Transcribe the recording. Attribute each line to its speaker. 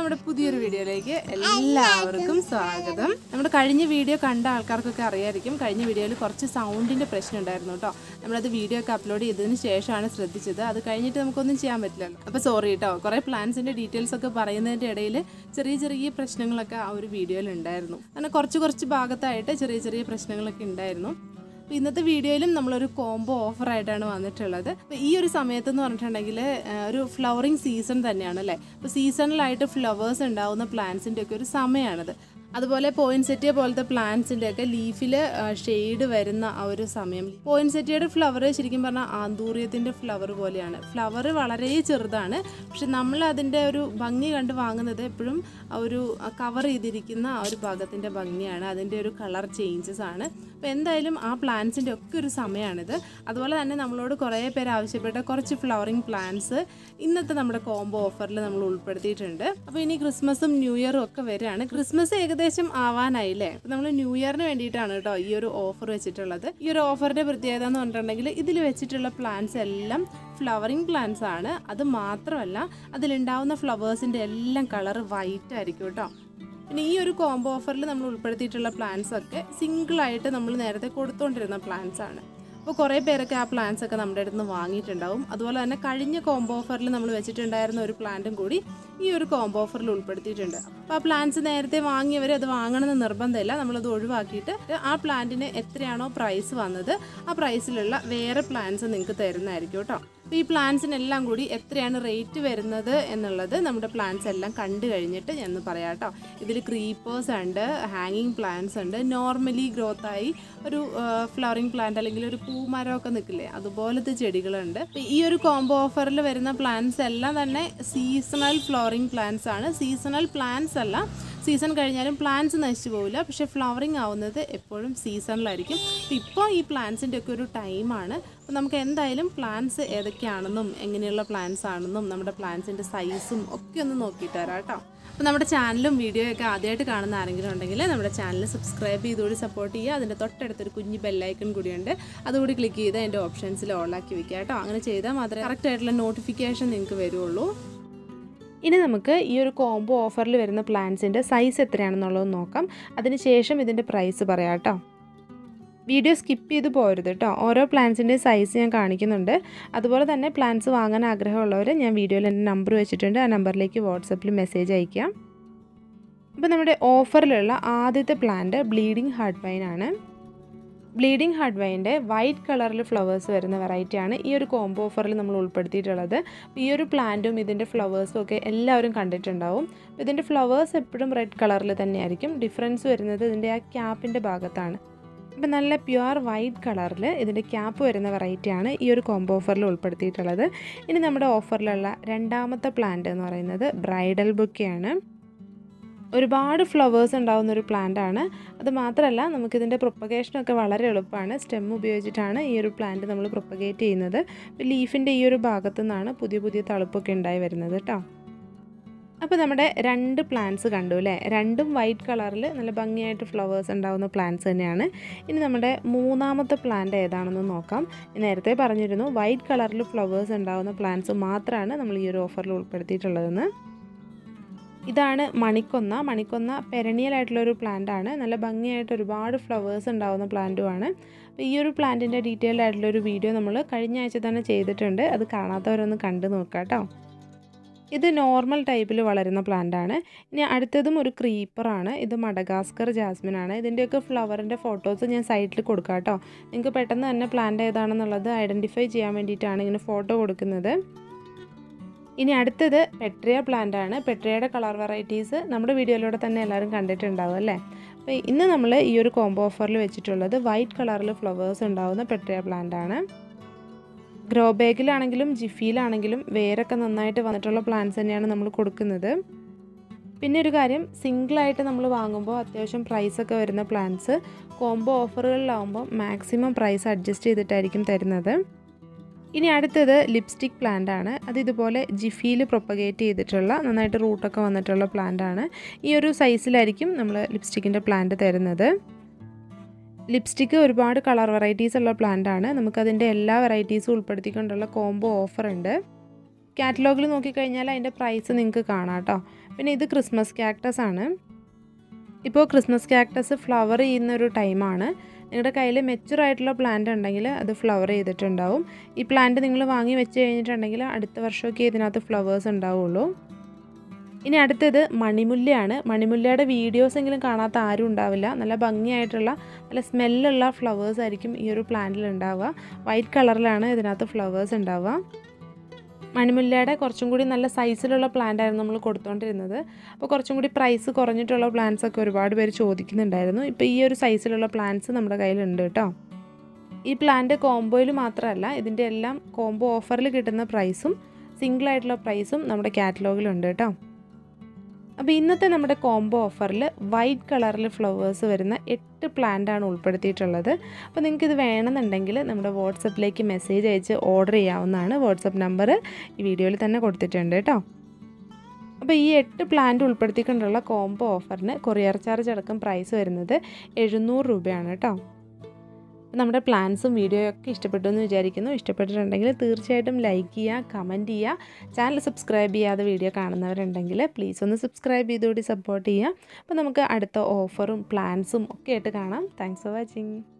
Speaker 1: നമ്മുടെ പുതിയൊരു വീഡിയോയിലേക്ക് എല്ലാവർക്കും സ്വാഗതം നമ്മുടെ കഴിഞ്ഞ വീഡിയോ കണ്ട ആൾക്കാർക്കൊക്കെ അറിയായിരിക്കും കഴിഞ്ഞ വീഡിയോയിൽ കുറച്ച് സൗണ്ടിൻ്റെ പ്രശ്നം ഉണ്ടായിരുന്നു കേട്ടോ നമ്മളത് വീഡിയോ ഒക്കെ അപ്ലോഡ് ചെയ്തതിന് ശേഷമാണ് ശ്രദ്ധിച്ചത് അത് കഴിഞ്ഞിട്ട് നമുക്കൊന്നും ചെയ്യാൻ പറ്റില്ലല്ലോ അപ്പോൾ സോറി കേട്ടോ കുറേ പ്ലാൻസിൻ്റെ ഡീറ്റെയിൽസ് ഒക്കെ പറയുന്നതിൻ്റെ ഇടയിൽ ചെറിയ ചെറിയ പ്രശ്നങ്ങളൊക്കെ ആ ഒരു വീഡിയോയിൽ ഉണ്ടായിരുന്നു അങ്ങനെ കുറച്ച് കുറച്ച് ഭാഗത്തായിട്ട് ചെറിയ ചെറിയ പ്രശ്നങ്ങളൊക്കെ ഉണ്ടായിരുന്നു അപ്പോൾ ഇന്നത്തെ വീഡിയോയിലും നമ്മളൊരു കോംബോ ഓഫറായിട്ടാണ് വന്നിട്ടുള്ളത് അപ്പോൾ ഈ ഒരു സമയത്ത് എന്ന് പറഞ്ഞിട്ടുണ്ടെങ്കിൽ ആ, ഒരു ഫ്ലവറിങ് സീസൺ തന്നെയാണ് അല്ലേ അപ്പോൾ സീസണിലായിട്ട് ഫ്ലവേഴ്സ് ഉണ്ടാവുന്ന പ്ലാന്റ്സിൻ്റെ ഒക്കെ ഒരു സമയമാണിത് അതുപോലെ പോയിൻസെറ്റിയ പോലത്തെ പ്ലാന്റ്സിൻ്റെ ഒക്കെ ലീഫിൽ ഷെയ്ഡ് വരുന്ന ആ ഒരു സമയം പോയിൻസെറ്റിയയുടെ ഫ്ലവർ ശരിക്കും പറഞ്ഞാൽ ആന്തൂറിയത്തിൻ്റെ ഫ്ലവർ പോലെയാണ് ഫ്ലവർ വളരെ ചെറുതാണ് പക്ഷെ നമ്മൾ അതിൻ്റെ ഒരു ഭംഗി കണ്ട് വാങ്ങുന്നത് എപ്പോഴും ആ ഒരു കവർ ചെയ്തിരിക്കുന്ന ആ ഒരു ഭാഗത്തിൻ്റെ ഭംഗിയാണ് അതിൻ്റെ ഒരു കളർ ചേഞ്ചസ് ആണ് അപ്പോൾ എന്തായാലും ആ പ്ലാന്റ്സിൻ്റെ ഒക്കെ ഒരു സമയമാണിത് അതുപോലെ തന്നെ നമ്മളോട് കുറേ പേര് ആവശ്യപ്പെട്ട കുറച്ച് ഫ്ലവറിങ് പ്ലാന്റ്സ് ഇന്നത്തെ നമ്മുടെ കോംബോ ഓഫറിൽ നമ്മൾ ഉൾപ്പെടുത്തിയിട്ടുണ്ട് അപ്പോൾ ഇനി ക്രിസ്മസും ന്യൂ ഇയറും ഒക്കെ വരികയാണ് ക്രിസ്മസ് ഏകദേശം ആവാനായില്ലേ അപ്പോൾ നമ്മൾ ന്യൂ ഇയറിന് വേണ്ടിയിട്ടാണ് കേട്ടോ ഈ ഒരു ഓഫർ വെച്ചിട്ടുള്ളത് ഈ ഒരു ഓഫറിൻ്റെ പ്രത്യേകത എന്ന് പറഞ്ഞിട്ടുണ്ടെങ്കിൽ ഇതിൽ വെച്ചിട്ടുള്ള പ്ലാന്റ്സ് എല്ലാം ഫ്ലവറിങ് പ്ലാന്റ്സ് ആണ് അത് മാത്രമല്ല അതിലുണ്ടാവുന്ന ഫ്ലവേഴ്സിൻ്റെ എല്ലാം കളർ വൈറ്റ് ആയിരിക്കും കേട്ടോ പിന്നെ ഈ ഒരു കോംബോ ഓഫറിൽ നമ്മൾ ഉൾപ്പെടുത്തിയിട്ടുള്ള പ്ലാൻസ് ഒക്കെ സിംഗിളായിട്ട് നമ്മൾ നേരത്തെ കൊടുത്തുകൊണ്ടിരുന്ന പ്ലാൻസ് ആണ് അപ്പോൾ കുറേ പേരൊക്കെ ആ പ്ലാൻസ് ഒക്കെ നമ്മുടെ അടുത്ത് നിന്ന് വാങ്ങിയിട്ടുണ്ടാവും അതുപോലെ തന്നെ കഴിഞ്ഞ കോംബോ ഓഫറിൽ നമ്മൾ വെച്ചിട്ടുണ്ടായിരുന്ന ഒരു പ്ലാന്റും കൂടി ഈ ഒരു കോംബോ ഓഫറിൽ ഉൾപ്പെടുത്തിയിട്ടുണ്ട് അപ്പോൾ ആ പ്ലാന്റ്സ് നേരത്തെ വാങ്ങിയവർ അത് വാങ്ങണമെന്ന് നിർബന്ധമില്ല നമ്മളത് ഒഴിവാക്കിയിട്ട് ആ പ്ലാന്റിന് എത്രയാണോ പ്രൈസ് വന്നത് ആ പ്രൈസിലുള്ള വേറെ പ്ലാന്റ്സ് നിങ്ങൾക്ക് തരുന്നതായിരിക്കും കേട്ടോ അപ്പോൾ ഈ പ്ലാന്റ്സിനെല്ലാം കൂടി എത്രയാണ് റേറ്റ് വരുന്നത് എന്നുള്ളത് നമ്മുടെ പ്ലാന്റ്സ് എല്ലാം കണ്ടു കഴിഞ്ഞിട്ട് ഞാൻ ഒന്ന് പറയാം കേട്ടോ ഇതിൽ ക്രീപ്പേഴ്സ് ഉണ്ട് ഹാങ്ങിങ് പ്ലാന്റ്സ് ഉണ്ട് നോർമലി ഗ്രോത്ത് ആയി ഒരു ഫ്ലവറിങ് പ്ലാന്റ് അല്ലെങ്കിൽ ഒരു പൂമരമൊക്കെ നിൽക്കില്ലേ അതുപോലത്തെ ചെടികളുണ്ട് അപ്പോൾ ഈ ഒരു കോംബോ ഓഫറിൽ വരുന്ന പ്ലാന്റ്സ് എല്ലാം തന്നെ സീസണൽ ഫ്ലവറിങ് പ്ലാന്റ്സ് ആണ് സീസണൽ പ്ലാന്റ്സ് അല്ല സീസൺ കഴിഞ്ഞാലും പ്ലാന്റ്സ് നശിച്ചു പോവില്ല പക്ഷേ ഫ്ലവറിങ് ആവുന്നത് എപ്പോഴും സീസണിലായിരിക്കും ഇപ്പോൾ ഈ പ്ലാന്റ്സിൻ്റെ ഒക്കെ ഒരു ടൈമാണ് അപ്പോൾ നമുക്ക് എന്തായാലും പ്ലാന്റ്സ് ഏതൊക്കെയാണെന്നും എങ്ങനെയുള്ള പ്ലാന്റ്സ് ആണെന്നും നമ്മുടെ പ്ലാന്റ്സിൻ്റെ സൈസും ഒക്കെ ഒന്ന് നോക്കിയിട്ട് തരാം കേട്ടോ അപ്പോൾ നമ്മുടെ ചാനലും വീഡിയോയൊക്കെ ആദ്യമായിട്ട് കാണുന്ന ആരെങ്കിലും ഉണ്ടെങ്കിൽ നമ്മുടെ ചാനൽ സബ്സ്ക്രൈബ് ചെയ്തുകൂടി സപ്പോർട്ട് ചെയ്യുക അതിൻ്റെ തൊട്ടടുത്തൊരു കുഞ്ഞ് ബെല്ലൈക്കൺ കൂടിയുണ്ട് അതുകൂടി ക്ലിക്ക് ചെയ്ത് അതിൻ്റെ ഓപ്ഷൻസിൽ ഓളാക്കി വെക്കുക കേട്ടോ അങ്ങനെ ചെയ്താൽ മാത്രമേ കറക്റ്റ് ആയിട്ടുള്ള നോട്ടിഫിക്കേഷൻ നിങ്ങൾക്ക് വരുള്ളൂ ഇനി നമുക്ക് ഈ ഒരു കോംബോ ഓഫറിൽ വരുന്ന പ്ലാൻസിൻ്റെ സൈസ് എത്രയാണെന്നുള്ളത് നോക്കാം അതിനുശേഷം ഇതിൻ്റെ പ്രൈസ് പറയാം കേട്ടോ വീഡിയോ സ്കിപ്പ് ചെയ്ത് പോരുത് കേട്ടോ ഓരോ പ്ലാൻസിൻ്റെ സൈസ് ഞാൻ കാണിക്കുന്നുണ്ട് അതുപോലെ തന്നെ പ്ലാൻസ് വാങ്ങാൻ ആഗ്രഹമുള്ളവർ ഞാൻ വീഡിയോയിൽ എൻ്റെ നമ്പർ വെച്ചിട്ടുണ്ട് ആ നമ്പറിലേക്ക് വാട്സപ്പിൽ മെസ്സേജ് അയക്കാം അപ്പോൾ നമ്മുടെ ഓഫറിലുള്ള ആദ്യത്തെ പ്ലാന്റ് ബ്ലീഡിങ് ഹാർട്ട് വൈൻ ആണ് ബ്ലീഡിങ് ഹാർട്ട് വൈൻ്റെ വൈറ്റ് കളറിൽ ഫ്ലവേഴ്സ് വരുന്ന വെറൈറ്റിയാണ് ഈ ഒരു കോംബോ ഓഫറിൽ നമ്മൾ ഉൾപ്പെടുത്തിയിട്ടുള്ളത് ഈ ഒരു പ്ലാന്റും ഇതിൻ്റെ ഫ്ലവേഴ്സും ഒക്കെ എല്ലാവരും കണ്ടിട്ടുണ്ടാവും അപ്പോൾ ഇതിൻ്റെ ഫ്ലവേഴ്സ് എപ്പോഴും റെഡ് കളറിൽ തന്നെയായിരിക്കും ഡിഫറൻസ് വരുന്നത് ഇതിൻ്റെ ആ ക്യാപ്പിൻ്റെ ഭാഗത്താണ് അപ്പോൾ നല്ല പ്യുവർ വൈറ്റ് കളറിൽ ഇതിൻ്റെ ക്യാപ്പ് വരുന്ന വെറൈറ്റിയാണ് ഈ ഒരു കോംബോ ഓഫറിൽ ഉൾപ്പെടുത്തിയിട്ടുള്ളത് ഇനി നമ്മുടെ ഓഫറിലുള്ള രണ്ടാമത്തെ പ്ലാന്റ് എന്ന് പറയുന്നത് ബ്രൈഡൽ ബുക്കെയാണ് ഒരുപാട് ഫ്ലവേഴ്സ് ഉണ്ടാകുന്ന ഒരു പ്ലാന്റ് ആണ് അത് മാത്രമല്ല നമുക്കിതിൻ്റെ പ്രൊപ്പഗേഷനൊക്കെ വളരെ എളുപ്പമാണ് സ്റ്റെം ഉപയോഗിച്ചിട്ടാണ് ഈ ഒരു പ്ലാന്റ് നമ്മൾ പ്രൊപ്പഗേറ്റ് ചെയ്യുന്നത് ലീഫിൻ്റെ ഈ ഒരു ഭാഗത്തു നിന്നാണ് പുതിയ പുതിയ തളുപ്പൊക്കെ ഉണ്ടായി വരുന്നത് കേട്ടോ അപ്പോൾ നമ്മുടെ രണ്ട് പ്ലാന്റ്സ് കണ്ടു അല്ലേ രണ്ടും വൈറ്റ് കളറിൽ നല്ല ഭംഗിയായിട്ട് ഫ്ലവേഴ്സ് ഉണ്ടാകുന്ന പ്ലാന്റ്സ് തന്നെയാണ് ഇനി നമ്മുടെ മൂന്നാമത്തെ പ്ലാന്റ് ഏതാണെന്ന് നോക്കാം ഞാൻ നേരത്തെ പറഞ്ഞിരുന്നു വൈറ്റ് കളറിൽ ഫ്ലവേഴ്സ് ഉണ്ടാകുന്ന പ്ലാന്റ്സ് മാത്രമാണ് നമ്മൾ ഈ ഒരു ഓഫറിൽ ഉൾപ്പെടുത്തിയിട്ടുള്ളതെന്ന് ഇതാണ് മണിക്കൊന്ന മണിക്കൊന്ന പെരണിയൽ ആയിട്ടുള്ള ഒരു പ്ലാന്റ് ആണ് നല്ല ഭംഗിയായിട്ട് ഒരുപാട് ഫ്ലവേഴ്സ് ഉണ്ടാകുന്ന പ്ലാന്റുമാണ് അപ്പോൾ ഈ ഒരു പ്ലാന്റിൻ്റെ ഡീറ്റെയിൽഡ് ആയിട്ടുള്ള ഒരു വീഡിയോ നമ്മൾ കഴിഞ്ഞ ആഴ്ച തന്നെ ചെയ്തിട്ടുണ്ട് അത് കാണാത്തവരൊന്ന് കണ്ടു നോക്കാം കേട്ടോ ഇത് നോർമൽ ടൈപ്പിൽ വളരുന്ന പ്ലാന്റ് ആണ് ഇനി അടുത്തതും ഒരു ക്രീപ്പറാണ് ഇത് മഡഗാസ്കർ ജാസ്മിൻ ആണ് ഇതിൻ്റെയൊക്കെ ഫ്ലവറിൻ്റെ ഫോട്ടോസ് ഞാൻ സൈറ്റിൽ കൊടുക്കാം കേട്ടോ നിങ്ങൾക്ക് പെട്ടെന്ന് തന്നെ പ്ലാന്റ് ഏതാണെന്നുള്ളത് ഐഡൻറ്റിഫൈ ചെയ്യാൻ വേണ്ടിയിട്ടാണ് ഇങ്ങനെ ഫോട്ടോ കൊടുക്കുന്നത് ഇനി അടുത്തത് പെട്രിയ പ്ലാന്റ് ആണ് പെട്രിയയുടെ കളർ വെറൈറ്റീസ് നമ്മുടെ വീഡിയോയിലൂടെ തന്നെ എല്ലാവരും കണ്ടിട്ടുണ്ടാവും അല്ലേ അപ്പോൾ ഇന്ന് നമ്മൾ ഈ ഒരു കോംബോ ഓഫറിൽ വെച്ചിട്ടുള്ളത് വൈറ്റ് കളറിൽ ഫ്ലവേഴ്സ് ഉണ്ടാവുന്ന പെട്രിയ പ്ലാന്റ് ആണ് ഗ്രോ ബാഗിലാണെങ്കിലും ജിഫിയിലാണെങ്കിലും വേരൊക്കെ നന്നായിട്ട് വന്നിട്ടുള്ള പ്ലാന്റ്സ് തന്നെയാണ് നമ്മൾ കൊടുക്കുന്നത് പിന്നെ ഒരു കാര്യം സിംഗിളായിട്ട് നമ്മൾ വാങ്ങുമ്പോൾ അത്യാവശ്യം പ്രൈസൊക്കെ വരുന്ന പ്ലാന്റ്സ് കോംബോ ഓഫറുകളിലാവുമ്പോൾ മാക്സിമം പ്രൈസ് അഡ്ജസ്റ്റ് ചെയ്തിട്ടായിരിക്കും തരുന്നത് ഇനി അടുത്തത് ലിപ്സ്റ്റിക് പ്ലാന്റ് ആണ് അത് ഇതുപോലെ ജിഫിയിൽ പ്രൊപ്പഗേറ്റ് ചെയ്തിട്ടുള്ള നന്നായിട്ട് റൂട്ടൊക്കെ വന്നിട്ടുള്ള പ്ലാന്റ് ആണ് ഈ ഒരു സൈസിലായിരിക്കും നമ്മൾ ലിപ്സ്റ്റിക്കിൻ്റെ പ്ലാന്റ് തരുന്നത് ലിപ്സ്റ്റിക്ക് ഒരുപാട് കളർ വെറൈറ്റീസ് ഉള്ള പ്ലാന്റ് ആണ് നമുക്കതിൻ്റെ എല്ലാ വെറൈറ്റീസും ഉൾപ്പെടുത്തിക്കൊണ്ടുള്ള കോംബോ ഓഫർ ഉണ്ട് കാറ്റലോഗിൽ നോക്കിക്കഴിഞ്ഞാൽ അതിൻ്റെ പ്രൈസ് നിങ്ങൾക്ക് കാണാം കേട്ടോ പിന്നെ ഇത് ക്രിസ്മസ് ക്യാക്ടസ് ആണ് ഇപ്പോൾ ക്രിസ്മസ് ക്യാക്ടസ് ഫ്ലവർ ചെയ്യുന്ന ഒരു ടൈമാണ് നിങ്ങളുടെ കയ്യിൽ മെച്ചുർ ആയിട്ടുള്ള പ്ലാന്റ് ഉണ്ടെങ്കിൽ അത് ഫ്ലവർ ചെയ്തിട്ടുണ്ടാവും ഈ പ്ലാന്റ് നിങ്ങൾ വാങ്ങി വെച്ച് കഴിഞ്ഞിട്ടുണ്ടെങ്കിൽ അടുത്ത വർഷമൊക്കെ ഇതിനകത്ത് ഫ്ലവേഴ്സ് ഉണ്ടാവുള്ളൂ ഇനി അടുത്തത് മണിമുല്ലയാണ് മണിമുല്ലയുടെ വീഡിയോസ് എങ്കിലും കാണാത്ത ആരും ഉണ്ടാവില്ല നല്ല ഭംഗിയായിട്ടുള്ള നല്ല സ്മെല്ലുള്ള ഫ്ലവേഴ്സ് ആയിരിക്കും ഈ ഒരു പ്ലാന്റിൽ ഉണ്ടാവുക വൈറ്റ് കളറിലാണ് ഇതിനകത്ത് ഫ്ലവേഴ്സ് ഉണ്ടാവുക മണിമുല്ലയുടെ കുറച്ചും കൂടി നല്ല സൈസിലുള്ള പ്ലാന്റ് ആയിരുന്നു നമ്മൾ കൊടുത്തുകൊണ്ടിരുന്നത് അപ്പോൾ കുറച്ചും കൂടി പ്രൈസ് കുറഞ്ഞിട്ടുള്ള പ്ലാന്റ്സ് ഒക്കെ ഒരുപാട് പേര് ചോദിക്കുന്നുണ്ടായിരുന്നു ഇപ്പോൾ ഈ ഒരു സൈസിലുള്ള പ്ലാന്റ്സ് നമ്മുടെ കയ്യിലുണ്ട് കേട്ടോ ഈ പ്ലാന്റ് കോംബോയിൽ മാത്രമല്ല ഇതിൻ്റെ എല്ലാം കോംബോ ഓഫറിൽ കിട്ടുന്ന പ്രൈസും സിംഗിൾ ആയിട്ടുള്ള പ്രൈസും നമ്മുടെ കാറ്റലോഗിലുണ്ട് കേട്ടോ അപ്പോൾ ഇന്നത്തെ നമ്മുടെ കോംബോ ഓഫറിൽ വൈറ്റ് കളറിൽ ഫ്ലവേഴ്സ് വരുന്ന എട്ട് പ്ലാന്റ് ആണ് ഉൾപ്പെടുത്തിയിട്ടുള്ളത് അപ്പോൾ നിങ്ങൾക്ക് ഇത് വേണമെന്നുണ്ടെങ്കിൽ നമ്മുടെ വാട്സപ്പിലേക്ക് മെസ്സേജ് അയച്ച് ഓർഡർ ചെയ്യാവുന്നതാണ് വാട്സപ്പ് നമ്പർ ഈ വീഡിയോയിൽ തന്നെ കൊടുത്തിട്ടുണ്ട് കേട്ടോ അപ്പോൾ ഈ എട്ട് പ്ലാന്റ് ഉൾപ്പെടുത്തിക്കൊണ്ടുള്ള കോംബോ ഓഫറിന് കൊറിയർ ചാർജ് അടക്കം പ്രൈസ് വരുന്നത് എഴുന്നൂറ് രൂപയാണ് കേട്ടോ നമ്മുടെ പ്ലാൻസും വീഡിയോയും ഒക്കെ ഇഷ്ടപ്പെട്ടു എന്ന് വിചാരിക്കുന്നു ഇഷ്ടപ്പെട്ടിട്ടുണ്ടെങ്കിൽ തീർച്ചയായിട്ടും ലൈക്ക് ചെയ്യുക കമൻറ്റ് ചെയ്യുക ചാനൽ സബ്സ്ക്രൈബ് ചെയ്യാതെ വീഡിയോ കാണുന്നവരുണ്ടെങ്കിൽ പ്ലീസ് ഒന്ന് സബ്സ്ക്രൈബ് ചെയ്തുകൂടി സപ്പോർട്ട് ചെയ്യുക അപ്പോൾ നമുക്ക് അടുത്ത ഓഫറും പ്ലാൻസും ഒക്കെ ആയിട്ട് കാണാം താങ്ക്സ് ഫോർ വാച്ചിങ്